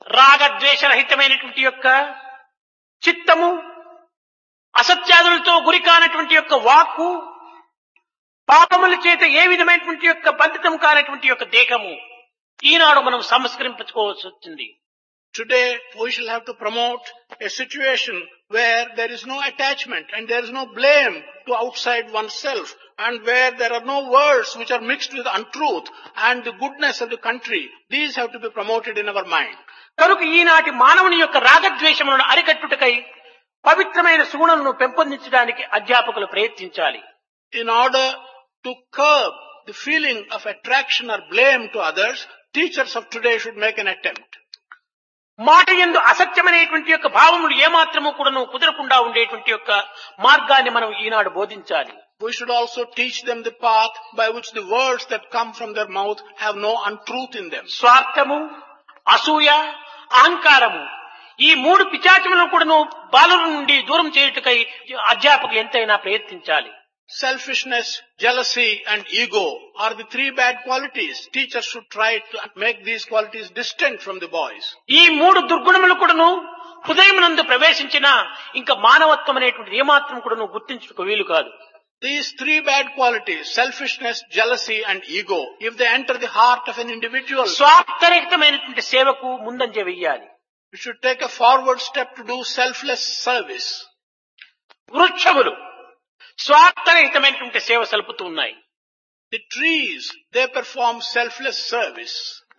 రాగద్వేషరహితమైనటువంటి యొక్క చిత్తము అసత్యాదులతో గురి కానటువంటి యొక్క వాక్కు పాపముల చేత ఏ విధమైనటువంటి యొక్క బంధితం కానటువంటి యొక్క దేహము ఈనాడు మనం సంస్కరించుకోవాల్సి వచ్చింది Today, we shall have to promote a situation where there is no attachment and there is no blame to outside oneself and where there are no words which are mixed with untruth and the goodness of the country. These have to be promoted in our mind. కనుక ఈనాటి మానవుని యొక్క రాగద్వేషములను అరికట్టుటకై పవిత్రమైన సుగుణలను పెంపొందించడానికి అధ్యాపకులు ప్రయత్నించాలి In order to curb the feeling of attraction or blame to others, teachers of today should make an attempt. మాట ఎందు అసత్యమైనటువంటి యొక్క భావములు ఏమాత్రము కూడాను కుదరకుండా ఉండేటువంటి యొక్క మార్గాన్ని మనం ఈనాడు బోధించాలి We should also teach them the path by which the words that come from their mouth have no untruth in them. స్వార్థము అసూయ అహంకారము ఈ మూడు పిచాచములను కూడాను బాలుల నుండి దూరం చేయుటకై అధ్యాపకులు ఎంతైనా ప్రయత్నించాలి Selfishness, jealousy and ego are the three bad qualities. Teachers should try to make these qualities distant from the boys. ఈ మూడు దుర్గుణములు కూడాను హృదయమునందు ప్రవేశించిన ఇంకా మానవత్వం అనేటువంటిది ఏమాత్రం కూడాను గుర్తించుటకు వీలు కాదు These three bad qualities, selfishness, jealousy and ego, if they enter the heart of an individual, స్వార్థరహితమైనటువంటి సేవకు ముందంజ వెయ్యాలి you should take a forward step to do selfless service. వృక్షములు స్వార్థరహితమైనటువంటి సేవ సలుపుతూ ఉన్నాయి The trees, they perform selfless service.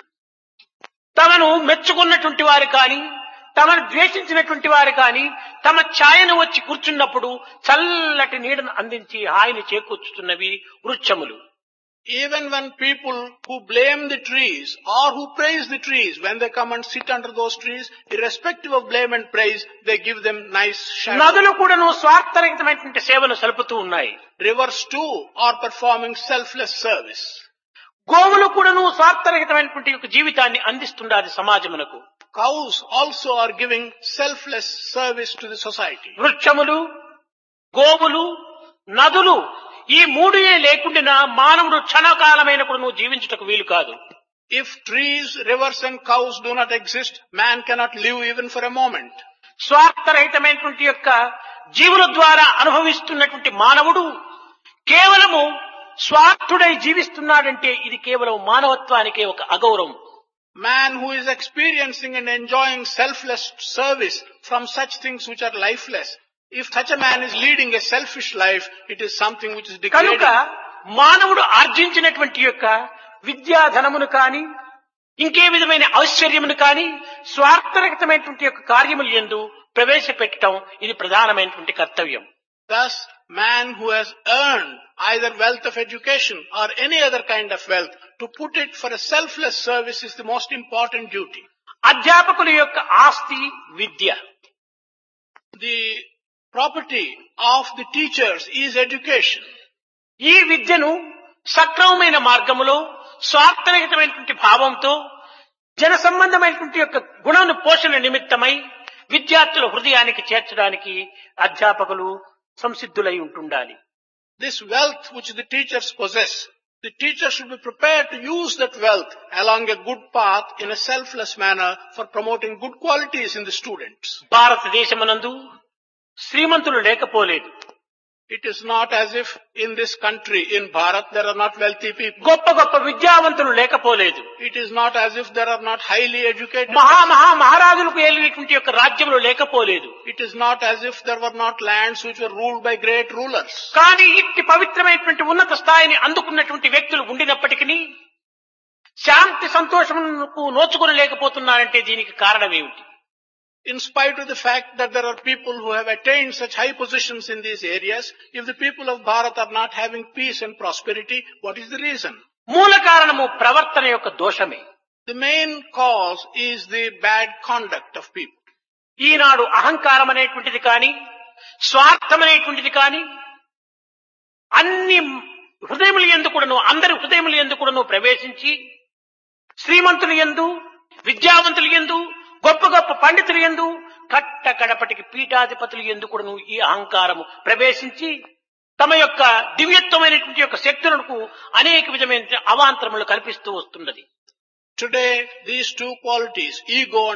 తమను మెచ్చుకున్నటువంటి వారు కాని తమను ద్వేషించినటువంటి వారు కాని తమ ఛాయను వచ్చి కూర్చున్నప్పుడు చల్లటి నీడను అందించి హాయిని చేకూర్చుతున్నవి వృక్షములు Even when people who blame the trees or who praise the trees, when they come and sit under those trees, irrespective of blame and praise, they give them nice shadow. నదులు కూడాను స్వార్థరహితమైనటువంటి సేవను సలుపుతూ ఉన్నాయి Rivers too are performing selfless service. గోవులు కూడాను స్వార్థరహితమైనటువంటి యొక్క జీవితాన్ని అందిస్తుండాలి సమాజమునకు Cows also are giving selfless service to the society. వృక్షములు గోవులు నదులు ఈ మూడే లేకుండా మానవుడు క్షణకాలమైన కూడా జీవించుటకు వీలు కాదు If trees, rivers and cows do not exist, man cannot live even for a moment. స్వార్థరహితమైనటువంటి యొక్క జీవుల ద్వారా అనుభవిస్తున్నటువంటి మానవుడు కేవలము స్వార్థుడై జీవిస్తున్నాడంటే ఇది కేవలం మానవత్వానికే ఒక అగౌరవం Man who is experiencing and enjoying selfless service from such things which are lifeless, if such a man is leading a selfish life, it is something which is కనుక degrading. మానవుడు ఆర్జించినటువంటి యొక్క విద్యాధనమును కాని ఇంకే విధమైన ఐశ్వర్యమును కాని స్వార్థరహితమైనటువంటి యొక్క కార్యములు ఎందు ప్రవేశపెట్టడం ఇది ప్రధానమైనటువంటి కర్తవ్యం Thus, man who has earned either wealth of education or any other kind of wealth, to put it for a selfless service is the most important duty. అధ్యాపకుల యొక్క ఆస్తి విద్య The property of the teachers is education. ఈ విద్యను సక్రమమైన మార్గములో స్వార్థరహితమైనటువంటి భావంతో జన సంబంధమైనటువంటి యొక్క గుణను పోషణ నిమిత్తమై విద్యార్థుల హృదయానికి చేర్చడానికి అధ్యాపకులు సంసిద్ధులై ఉంటుండాలి This wealth which the teachers possess, the teacher should be prepared to use that wealth along a good path in a selfless manner for promoting good qualities in the students. భారతదేశమునందు శ్రీమంతులు లేకపోలేదు It is not as if in this country, in Bharat, there are not wealthy people. గొప్ప గొప్ప విద్యావంతులు లేకపోలేదు It is not as if there are not highly educated. మహా మహా మహారాజులకు ఏలినటువంటి యొక్క రాజ్యములు లేకపోలేదు It is not as if there were not lands which were ruled by great rulers. కానీ ఇట్టి పవిత్రమైనటువంటి ఉన్నత స్థాయిని అందుకున్నటువంటి వ్యక్తులు ఉండినప్పటికీ శాంతి సంతోషములకు నోచుకుని లేకపోతున్నారంటే దీనికి కారణం ఏమిటి In spite of the fact that there are people who have attained such high positions in these areas, if the people of Bharat are not having peace and prosperity, what is the reason? మూల కారణము ప్రవర్తన యొక్క దోషమే The main cause is the bad conduct of people. ఈనాడు అహంకారం అనేటువంటిది కానీ స్వార్థం అనేటువంటిది కానీ అన్ని హృదయముల ఎందు కూడాను అందరి హృదయముల ఎందు కూడాను ప్రవేశించి శ్రీమంతుల ఎందు విద్యావంతుల ఎందు గొప్ప గొప్ప పండితుల ఎందు కట్ట కడపటికి పీఠాధిపతుల ఎందు కూడాను ఈ అహంకారము ప్రవేశించి తమ యొక్క దివ్యత్వమైనటువంటి యొక్క శక్తులకు అనేక విధమైన అవాంతరములు కల్పిస్తూ వస్తున్నది Today, these two qualities, ego and